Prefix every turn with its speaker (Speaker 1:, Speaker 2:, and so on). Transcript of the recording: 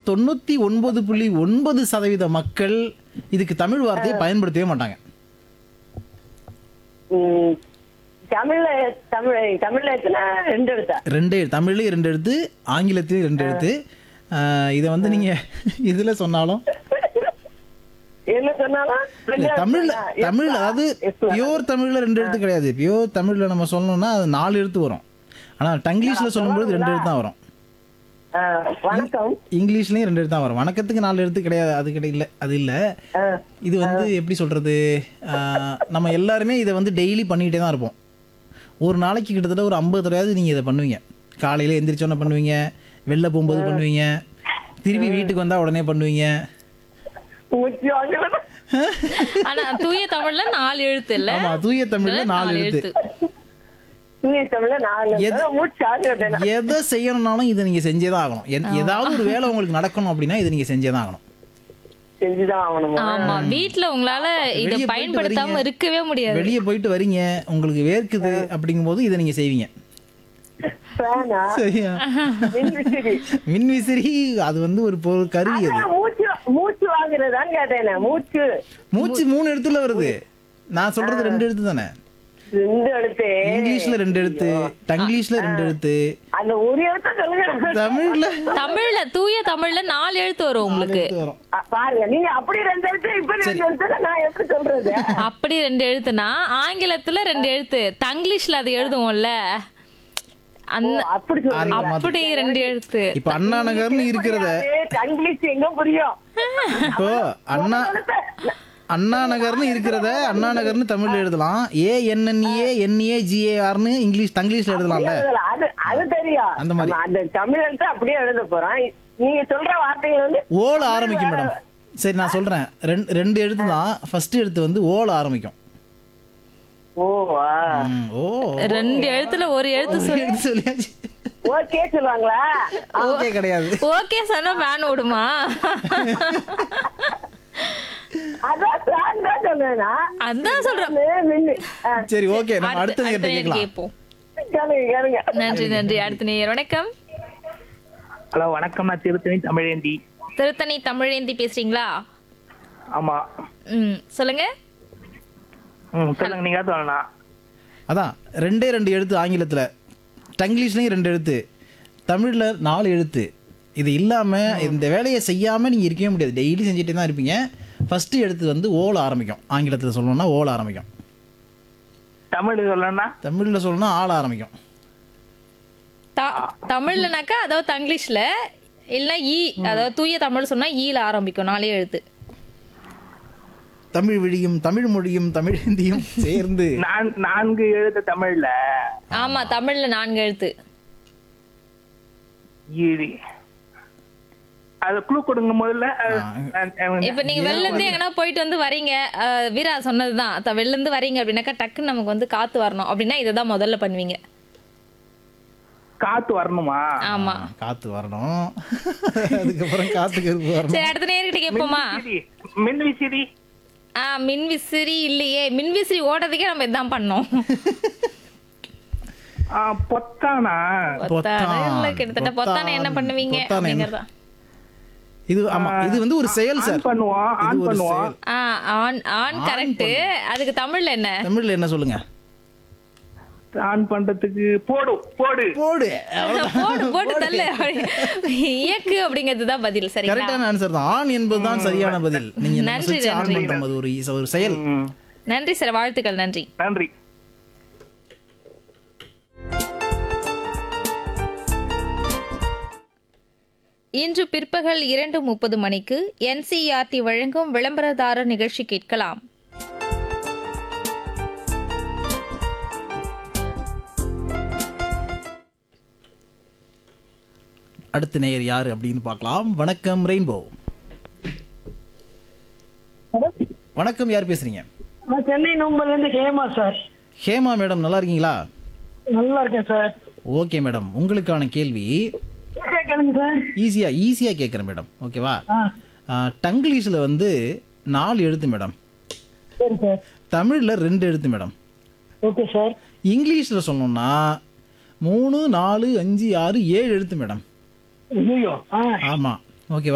Speaker 1: தொண்ணூத்தி ஒன்பது புள்ளி ஒன்பது சதவீத மக்கள் இதுக்கு தமிழ் வார்த்தையை பயன்படுத்தவே மாட்டாங்க
Speaker 2: ம், தமிழ்ல தமிழ் தமிழ்ல எத்தனை ரெண்டு எழுத்தா
Speaker 1: ரெண்டு தமிழ்லயும் ரெண்டு எழுத்து ஆங்கிலத்திலயும் ரெண்டு எழுத்து ஆஹ் இதை வந்து நீங்க இதுல சொன்னாலும்
Speaker 2: என்ன சொன்னாலும் ரெண்டு எழுத்து.
Speaker 1: தமிழ்ல
Speaker 2: ஆ, yes,
Speaker 1: தமிழ்
Speaker 2: sir.
Speaker 1: அதாவது
Speaker 2: Yes, sir.
Speaker 1: பியோர் தமிழ்ல ரெண்டு எழுத்து கிடையாது பியோர் தமிழ்ல நம்ம சொல்லணும்னா அது நாலு எழுத்து வரும் ஆனா டங்கிலீஷ்ல சொல்லும்போது ரெண்டு எழுத்து தான் வரும்
Speaker 2: ஆ, வணக்கம்
Speaker 1: இங்கிலீஷ்லயும் ரெண்டு எழுத்து தான் வரும் வணக்கத்துக்கு நாலு எழுத்து கிடையாது அது கிடையாது இல்ல அது இல்ல
Speaker 2: ஆ,
Speaker 1: இது வந்து எப்படி சொல்றது ஆஹ் நம்ம எல்லாருமே இதை வந்து டெய்லி பண்ணிக்கிட்டே தான் இருப்போம் ஒரு நாளைக்கு கிட்டத்தட்ட ஒரு ஐம்பது தடவையாவது நீங்க இதை பண்ணுவீங்க காலையில எந்திரிச்சோன்னே பண்ணுவீங்க வெளில போகும்போது பண்ணுவீங்க திருப்பி வீட்டுக்கு வந்தா உடனே பண்ணுவீங்க
Speaker 2: மூச்சு வாங்கல.
Speaker 3: ஆனா தூய தமிழ்ல நாலு எழுத்து இல்ல
Speaker 1: ஆமா தூய தமிழ்ல நாலு எழுத்து
Speaker 2: தூய தமிழ்ல நாலு
Speaker 1: எது-
Speaker 2: எழுத்து. மூச்சு வாங்கிட்டேன் நான்.
Speaker 1: எதை செய்யணும்னாலும் இதை நீங்க செஞ்சே தான் ஆகணும் எந்த- ஏதாவது ஒரு வேலை உங்களுக்கு நடக்கணும் அப்படின்னா இதை நீங்க செஞ்சே தான் ஆகணும்
Speaker 2: செஞ்சுதான் ஆகணுமா
Speaker 3: ஆமா வீட்ல உங்களால இத
Speaker 1: வெளிய போயிட்டு
Speaker 3: பயன்படுத்தாம
Speaker 1: வரீங்க.
Speaker 3: இருக்கவே முடியாது
Speaker 1: வெளியே போயிட்டு வரீங்க உங்களுக்கு வேர்க்குது அப்படிங்கும்போது இதை நீங்க செய்வீங்க
Speaker 2: ஃபேனா
Speaker 1: சரியா
Speaker 2: மின்விசிறி
Speaker 1: மின் விசிறி அது வந்து ஒரு பொருள் கருவி அது
Speaker 2: அதான் மூச்சு மூச்சு வாங்குறதான்னு கேட்டேன் மூச்சு
Speaker 1: மூச்சு மூணு எழுத்துல வருது நான் சொல்றது ரெண்டு எழுத்து தானே
Speaker 2: ரெண்டு எழுத்து
Speaker 1: இங்கிலீஷ்ல ரெண்டு எழுத்து டங்கிலீஷ்ல ரெண்டு எழுத்து
Speaker 2: அந்த ஒரு எழுத்த சொல்லுங்க
Speaker 1: தமிழ்ல
Speaker 3: தமிழ்ல தூய தமிழ்ல நாலு எழுத்து வரும் உங்களுக்கு
Speaker 1: எழுத்து வரும்
Speaker 2: அ, பாருங்க நீங்க அப்படி ரெண்டு எழுத்து இப்படி ரெண்டு எழுத்து நான் எப்படி சொல்றது
Speaker 3: அப்படி ரெண்டு எழுத்துனா ஆங்கிலத்துல ரெண்டு எழுத்து தங்கிலீஷ்ல அது எழுதுவோம்ல அந்த
Speaker 2: அப்படி சொல்றீங்க
Speaker 3: அப்படி ரெண்டு எழுத்து
Speaker 1: இப்ப அண்ணா நகர்னு இருக்கிறத
Speaker 2: இங்கிலீஷ் எங்க புரியும்
Speaker 1: இப்போ அண்ணா அண்ணா நகர்னு இருக்கிறத அண்ணா நகர்னு தமிழ்ல எழுதலாம் ஏ என்என்ஏ என்ஏ ஜிஏஆர்னு இங்கிலீஷ் தங்கிலீஷ்ல எழுதலாம்ல
Speaker 2: அது அது தெரியும்
Speaker 1: அந்த மாதிரி.
Speaker 2: நம்ம அந்த தமிழ் எழுத்து அப்படியே எழுத போறோம் நீங்க சொல்ற வார்த்தைகள் வந்து
Speaker 1: ஓல ஆரம்பிக்கும் மேடம் சரி நான் சொல்றேன் ரெண்டு ரெண்டு எழுத்து தான் ஃபர்ஸ்ட் எழுத்து வந்து ஓல ஆரம்பிக்கும்
Speaker 2: ஓ
Speaker 1: ம், ஓ
Speaker 3: ரெண்டு எழுத்துல ஒரு எழுத்து சொல்லி
Speaker 1: எழுத்து சொல்லியாச்சு
Speaker 2: ஓகே சொல்லுவாங்களா
Speaker 1: ஓகே கிடையாது
Speaker 3: ஓகே சொன்னா வேன் விடுமா
Speaker 2: அதான் பிளான் தான் சொன்னேன்னா
Speaker 3: அதான் சொல்றேன்
Speaker 2: மின்னு ஆ,
Speaker 1: சரி ஓகே நம்ம அடுத்த
Speaker 3: அடுத்த
Speaker 1: நேரத்தை
Speaker 3: நேரம்
Speaker 1: கேட்கலாம்
Speaker 3: கேட்போம்
Speaker 2: கேளுங்க கேளுங்க
Speaker 3: நன்றி நன்றி அடுத்த நேயர் வணக்கம்
Speaker 4: ஹலோ வணக்கம் நான் திருத்தணி தமிழேந்தி
Speaker 3: திருத்தணி தமிழேந்தி பேசுறீங்களா
Speaker 4: ஆமா
Speaker 3: ம் சொல்லுங்க
Speaker 4: ம் சொல்லுங்க நீங்க சொல்லலாம்
Speaker 1: அதான் ரெண்டே ரெண்டு எழுத்து ஆங்கிலத்துல டங்கிலீஷ்லயும் ரெண்டு எழுத்து தமிழ்ல நாலு எழுத்து இது இல்லாம இந்த வேலையை செய்யாம நீங்க இருக்கவே முடியாது டெய்லி செஞ்சுட்டே தான் இருப்பீங்க ஃபர்ஸ்ட் எழுத்து வந்து ஓல ஆரம்பிக்கும் ஆங்கிலத்துல சொல்லணும்னா ஓல ஆரம்பிக்கும்
Speaker 4: தமிழ் சொல்லணும்னா
Speaker 1: தமிழ்ல சொல்லணும்னா ஆள ஆரம்பிக்கும்
Speaker 3: த- தமிழ்லனாக்கா அதாவது தங்கிலீஷ்ல இல்ல ஈ அதாவது தூய தமிழ் சொன்னா ஈல ஆரம்பிக்கும் நாலே எழுத்து
Speaker 1: தமிழ் விழியும் தமிழ் மொழியும் தமிழ் ஹிந்தியும் சேர்ந்து
Speaker 4: நான் நான்கு எழுத்து தமிழ்ல
Speaker 3: ஆமா தமிழ்ல நான்கு எழுத்து
Speaker 4: ஈழி அது குழு கொடுங்க முதல்ல அது- நான்- நான்
Speaker 3: இப்ப நீங்க வெளில இருந்து எங்கன்னா போயிட்டு வந்து வரீங்க அஹ், வீரா சொன்னதுதான் த- வெளில இருந்து வரீங்க அப்படின்னாக்கா டக்குன்னு நமக்கு வந்து காத்து வரணும் அப்படின்னா இதை முதல்ல பண்ணுவீங்க
Speaker 4: காத்து வரணுமா
Speaker 3: ஆமா
Speaker 1: காத்து வரணும் அதுக்கப்புறம் காத்து கருப்பு வரணும்
Speaker 3: சரி அடுத்த நேர்கிட்ட கேட்போமா
Speaker 4: விசிறி. மின் விசிறி
Speaker 3: ஆ மின் விசிறி இல்லையே மின் விசிறி ஓடுறதுக்கே நம்ம இதான் பண்ணோம்
Speaker 4: ஆ, பொத்தானா
Speaker 3: பொத்தான இல்ல கிட்டத்தட்ட பொத்தான என்ன பண்ணுவீங்க
Speaker 1: பொத்தானை என்ன?
Speaker 3: அப்படிங்கறதா
Speaker 1: இது ஆமா இது வந்து ஒரு செயல் சார்
Speaker 4: ஆன் பண்ணுவோம்
Speaker 1: இது
Speaker 4: ஆன்
Speaker 1: ஒரு
Speaker 4: பண்ணுவோம்
Speaker 1: செயல்
Speaker 3: ஆ ஆன் ஆன் கரெக்ட் அதுக்கு தமிழ்ல என்ன
Speaker 1: தமிழ்ல என்ன சொல்லுங்க
Speaker 4: ஆன் பண்றதுக்கு போடு போடு
Speaker 1: போடு
Speaker 3: போடு போட்டு தள்ளு இயக்கு அப்படிங்கிறது தான் பதில் சரிங்களா
Speaker 1: கரெக்டான ஆன்சர் தான் ஆண் என்பதுதான் சரியான பதில் நீங்க நம்ம
Speaker 3: நன்றி,
Speaker 1: switch ஆன்
Speaker 3: நன்றி.
Speaker 1: பண்ற மாதிரி ஒரு ஒரு செயல்
Speaker 4: ம்,
Speaker 3: நன்றி சார் வாழ்த்துக்கள் நன்றி
Speaker 4: நன்றி
Speaker 3: இன்று பிற்பகல் இரண்டு முப்பது மணிக்கு என்சிஆர்டி வழங்கும் விளம்பரதாரர் நிகழ்ச்சி கேட்கலாம்
Speaker 1: அடுத்த நேயர் யாரு அப்படின்னு பார்க்கலாம் வணக்கம் ரெயின்போ வணக்கம் யார் பேசுறீங்க
Speaker 5: நான் சென்னை நோம்பல்ல இருந்து ஹேமா சார்
Speaker 1: ஹேமா மேடம் நல்லா இருக்கீங்களா
Speaker 5: நல்லா இருக்கேன் சார்
Speaker 1: ஓகே மேடம் உங்களுக்கான கேள்வி
Speaker 5: கேட்கணுங்க சார்
Speaker 1: ஈஸியா ஈஸியா கேட்குறேன் மேடம் ஓகேவா
Speaker 5: ஆ
Speaker 1: டங்கிலீஷில் வந்து நாலு எழுத்து மேடம்
Speaker 5: சரி சார்
Speaker 1: தமிழில் ரெண்டு எழுத்து மேடம்
Speaker 5: ஓகே சார்
Speaker 1: இங்கிலீஷில் சொன்னோம்னா மூணு நாலு அஞ்சு ஆறு ஏழு எழுத்து மேடம்
Speaker 5: ஐயோ ஆ
Speaker 1: ஆமாம் ஓகேவா